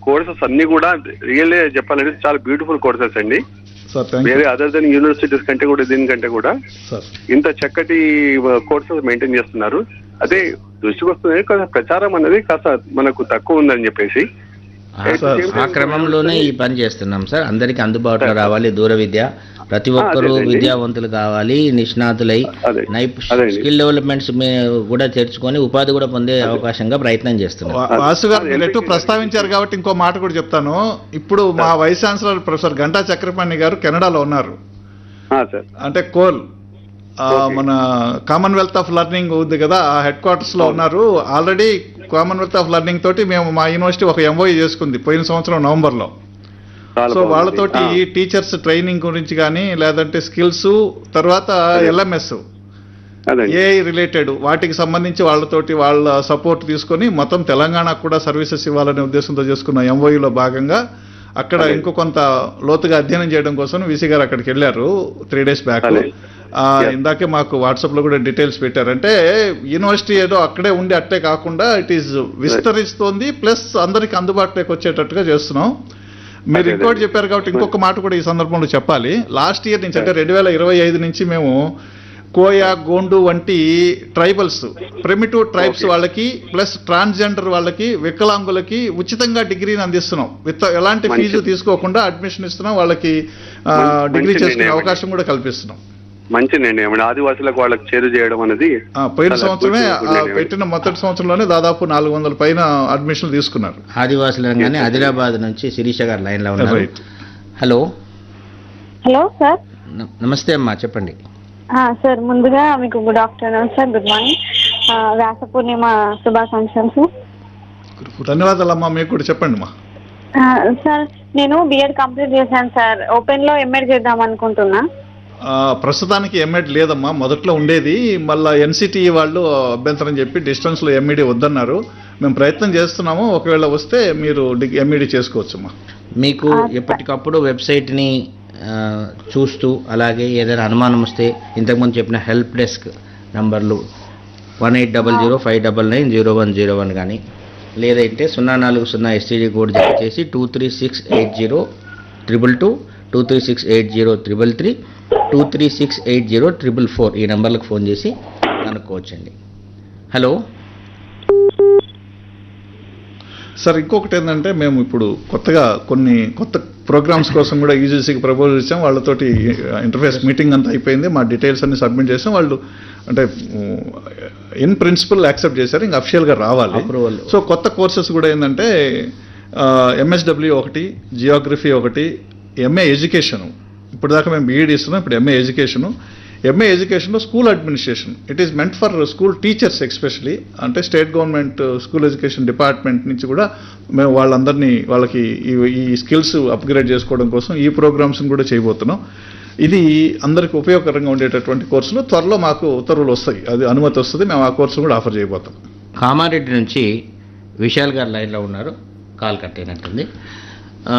Courses అన్ని కూడా really చెప్పాలంటే చాలా బ్యూటిఫుల్ కోర్సెస్ అండి సార్ థ్యాంక్ యూ వేరే అదర్ దెన్ యూనివర్సిటీస్ కంటే కూడా దీనికంటే కూడా సార్ ఇంత చక్కటి కోర్సెస్ మెయింటైన్ చేస్తున్నారు అదే దృష్టికి వస్తుంది కాస్త ప్రచారం అనేది కాస్త మనకు తక్కువ ఉందని చెప్పేసి ఆ- సార్, ఆ క్రమంలోనే ఈ పని చేస్తున్నాం సార్ అందరికీ అందుబాటులో రావాలి దూర విద్య ప్రతి ఒక్కరూ అదేనండి. విద్యావంతులు కావాలి నిష్ణాతులై అదే. నైప్ అదేండి. స్కిల్ డెవలప్మెంట్స్ మీ- కూడా తెరుచుకొని ఉపాధి కూడా పొందే అవకాశంగా ప్రయత్నం చేస్తున్నాం వా- వాసు గారు మీరు ఎటు ప్రస్తావించారు కాబట్టి ఇంకో మాట కూడా చెప్తాను ఇప్పుడు మా vice chancellor professor Ganta Chakrapani garu కెనడాలో ఉన్నారు ఆ, సార్ అంటే కోల్ ఆ, మన కామన్వెల్త్ ఆఫ్ లెర్నింగ్ ఉంది కదా ఆ హెడ్ క్వార్టర్స్ లో ఉన్నారు ఆల్రెడీ కామన్వెల్త్ ఆఫ్ లెర్నింగ్ తోటి మేము మా యూనివర్సిటీ ఒక ఎంఓఈ చేసుకుంది పోయిన సంవత్సరం నవంబర్ లో చాలా సో బాగుంది. వాళ్ళతోటి ఆ, ఈ టీచర్స్ ట్రైనింగ్ గురించి కానీ లేదంటే స్కిల్స్ తర్వాత ఎల్ఎంఎస్ అదండి ఏఐ రిలేటెడ్ వాటికి సంబంధించి వాళ్ళతోటి వాళ్ళ సపోర్ట్ తీసుకొని మొత్తం తెలంగాణకు కూడా సర్వీసెస్ ఇవ్వాలనే ఉద్దేశంతో చేసుకున్న ఎంఓఈలో భాగంగా అక్కడ అదే. ఇంకో కొంత లోతుగా అధ్యయనం చేయడం కోసం విసి గారు అక్కడికి వెళ్ళారు త్రీ డేస్ బ్యాక్ అదే. Yeah. ఇందాకే మాకు వాట్సాప్ లో కూడా డీటెయిల్స్ పెట్టారు అంటే యూనివర్సిటీ ఏదో అక్కడే ఉండి అట్టే కాకుండా ఇట్ ఈస్ విస్తరిస్తోంది ప్లస్ అందరికి అందుబాటులోకి వచ్చేటట్టుగా చేస్తున్నాం మీరు అదే, ఇంకోటి అదే. చెప్పారు కాబట్టి ఇంకొక మాట కూడా ఈ సందర్భంలో చెప్పాలి లాస్ట్ ఇయర్ నుంచి అంటే రెండు వేల ఇరవై ఐదు నుంచి మేము కోయా గోండు వంటి ట్రైబల్స్ ప్రిమిటివ్ ట్రైబ్స్ Okay. వాళ్ళకి ప్లస్ ట్రాన్స్జెండర్ వాళ్ళకి వికలాంగులకి ఉచితంగా డిగ్రీని అందిస్తున్నాం విత్ ఎలాంటి మంచిది. ఫీజు తీసుకోకుండా అడ్మిషన్ ఇస్తున్నాం వాళ్ళకి ఆ, మంచి- డిగ్రీ మంచి చేసుకునే నిర్ణయం అవకాశం కూడా కల్పిస్తున్నాం మంచి నిర్ణయం అండి ఆదివాసులకు వాళ్ళకి చేరు చేయడం అనేది ఆ, పోయిన చాలా సంవత్సరమే good- good ఆ, నిర్ణయం. పెట్టిన మొదటి సంవత్సరంలోనే దాదాపు నాలుగు వందల పైన అడ్మిషన్లు తీసుకున్నారు ఆదివాసులు అనగానే ఆదిలాబాద్ నుంచి శిరీష గారు లైన్ లో ఉన్నారు Right. హలో హలో సార్ న- నమస్తే అమ్మా చెప్పండి ఆ, సార్ ముందుగా మీకు good afternoon sir good morning ఆ, వ్యాస పూర్ణిమ శుభాకాంక్షలు ధన్యవాదాలమ్మా మీకు కూడా చెప్పండి మా ఆ, సార్ నేను బిఎడ్ కంప్లీట్ చేశాను సార్ ఓపెన్ లో ఎంఎడ్ చేద్దాం అనుకుంటున్నా ఆ, ప్రస్తుతానికి ఎంఎడ్ లేదమ్మా మొదట్లో ఉండేది మళ్ళీ ఎన్సిటి వాళ్ళు అభ్యంతరం చెప్పి డిస్టెన్స్లో ఎంఈడి వద్దన్నారు మేము ప్రయత్నం చేస్తున్నాము ఒకవేళ వస్తే మీరు ఎంఈడి చేసుకోవచ్చమ్మా మీకు ఎప్పటికప్పుడు వెబ్సైట్ని ఆ, చూస్తూ అలాగే ఏదైనా అనుమానం వస్తే ఇంతకుముందు చెప్పిన హెల్ప్ డెస్క్ నంబర్లు one eight double zero five double nine zero one zero one కానీ లేదంటే సున్నా నాలుగు సున్నా ఎస్టీడీ కోడ్ జత చేసి two three six eight zero triple two two three six eight zero triple three two three six eight zero triple four ఈ నెంబర్లకు phone చేసి కనుక్కోవచ్చండి హలో సార్ ఇంకొకటి ఏంటంటే మేము ఇప్పుడు కొత్తగా కొన్ని కొత్త ప్రోగ్రామ్స్ కోసం కూడా యూజీసీకి ప్రపోజల్ ఇచ్చాం వాళ్ళతోటి ఇంటర్ఫేస్ మీటింగ్ అంతా అయిపోయింది మా డీటెయిల్స్ అన్ని సబ్మిట్ చేసాం వాళ్ళు అంటే ఇన్ ప్రిన్సిపల్ యాక్సెప్ట్ చేశారు ఇంకా అఫిషియల్గా రావాలి Approval. సో కొత్త కోర్సెస్ కూడా ఏంటంటే ఎంఎస్డబ్ల్యూ ఒకటి జియోగ్రఫీ ఒకటి ఎంఏ ఎడ్యుకేషను ఇప్పుడు దాకా మేము బీఈడి ఇస్తున్నాం ఇప్పుడు ఎంఏ ఎడ్యుకేషను ఎంఏ ఎడ్యుకేషన్లో school administration it is meant for school teachers especially అంటే state government school education department నుంచి కూడా మేము వాళ్ళందరినీ వాళ్ళకి ఈ ఈ స్కిల్స్ అప్గ్రేడ్ చేసుకోవడం కోసం ఈ ప్రోగ్రామ్స్ని కూడా చేయబోతున్నాం ఇది అందరికి ఉపయోగకరంగా ఉండేటటువంటి కోర్సులు త్వరలో మాకు ఉత్తర్వులు వస్తాయి అది అనుమతి వస్తుంది మేము ఆ కోర్సు కూడా ఆఫర్ చేయబోతాం కామారెడ్డి నుంచి విశాల్ గారు లైన్లో ఉన్నారు కాల్ కట్ అయినట్టుంది ఆ,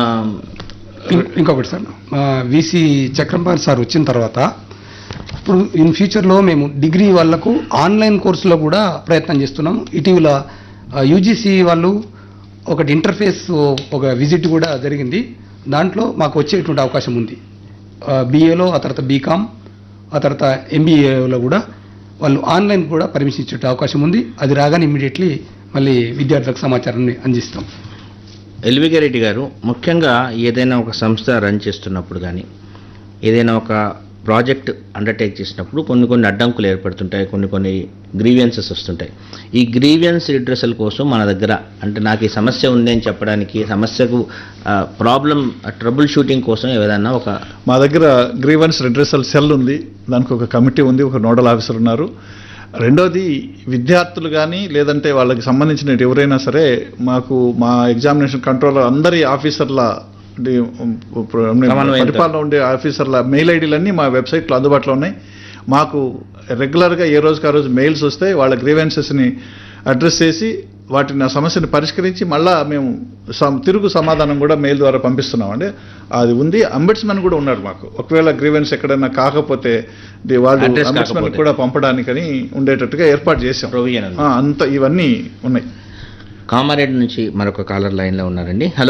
ఇం- ఇంకొకటి సార్ విసి చక్రంపారి సార్ వచ్చిన తర్వాత ఇప్పుడు ఇన్ ఫ్యూచర్లో మేము డిగ్రీ వాళ్ళకు ఆన్లైన్ కోర్సులో కూడా ప్రయత్నం చేస్తున్నాం ఇటీవల యూజీసీ వాళ్ళు ఒకటి ఇంటర్ఫేస్ ఒక విజిట్ కూడా జరిగింది దాంట్లో మాకు వచ్చేటువంటి అవకాశం ఉంది బీఏలో ఆ తర్వాత బీకామ్ ఆ తర్వాత ఎంబీఏలో కూడా వాళ్ళు ఆన్లైన్ కూడా పర్మిషన్ ఇచ్చే అవకాశం ఉంది అది రాగానే ఇమ్మీడియట్లీ మళ్ళీ విద్యార్థులకు సమాచారాన్ని అందిస్తాం ఎల్విగా రెడ్డి గారు ముఖ్యంగా ఏదైనా ఒక సంస్థ రన్ చేస్తున్నప్పుడు కానీ ఏదైనా ఒక ప్రాజెక్ట్ అండర్టేక్ చేసినప్పుడు కొన్ని కొన్ని అడ్డంకులు ఏర్పడుతుంటాయి కొన్ని కొన్ని గ్రీవియన్సెస్ వస్తుంటాయి ఈ గ్రీవియన్స్ రిడ్రెసల్ కోసం మన దగ్గర అంటే నాకు ఈ సమస్య ఉంది అని చెప్పడానికి సమస్యకు ప్రాబ్లం ట్రబుల్ షూటింగ్ కోసం ఏదైనా ఒక మా దగ్గర గ్రీవెన్స్ రిడ్రెసల్ సెల్ ఉంది దానికి ఒక కమిటీ ఉంది ఒక నోడల్ ఆఫీసర్ ఉన్నారు రెండోది విద్యార్థులు కానీ లేదంటే వాళ్ళకి సంబంధించిన ఎవరైనా సరే మాకు మా ఎగ్జామినేషన్ కంట్రోలర్ అందరి ఆఫీసర్ల డి- సమన్వయంతో. పరిపాలన ఉండే ఆఫీసర్ల మెయిల్ ఐడీలన్నీ మా వెబ్సైట్లో అందుబాటులో ఉన్నాయి మాకు రెగ్యులర్గా ఏ రోజుకి ఆ రోజు మెయిల్స్ వస్తే వాళ్ళ గ్రీవెన్సెస్ని అడ్రస్ చేసి వాటిని ఆ సమస్యని పరిష్కరించి మళ్ళా మేము సమ- తిరుగు సమాధానం కూడా మెయిల్ ద్వారా పంపిస్తున్నామండి అది ఉంది అంబెడ్స్మెన్ కూడా ఉన్నారు మాకు ఒకవేళ గ్రీవెన్స్ ఎక్కడైనా కాకపోతే ది వాళ్ళు Address అంబెడ్స్మెన్ కాకపోతే. కూడా పంపడానికని ఉండేటట్టుగా ఏర్పాటు చేసాం ప్రొవిజన్ ఆ, అంత ఇవన్నీ ఉన్నాయి కామారెడ్డి నుంచి మరొక కాలర్ లైన్లో ఉన్నారండి హలో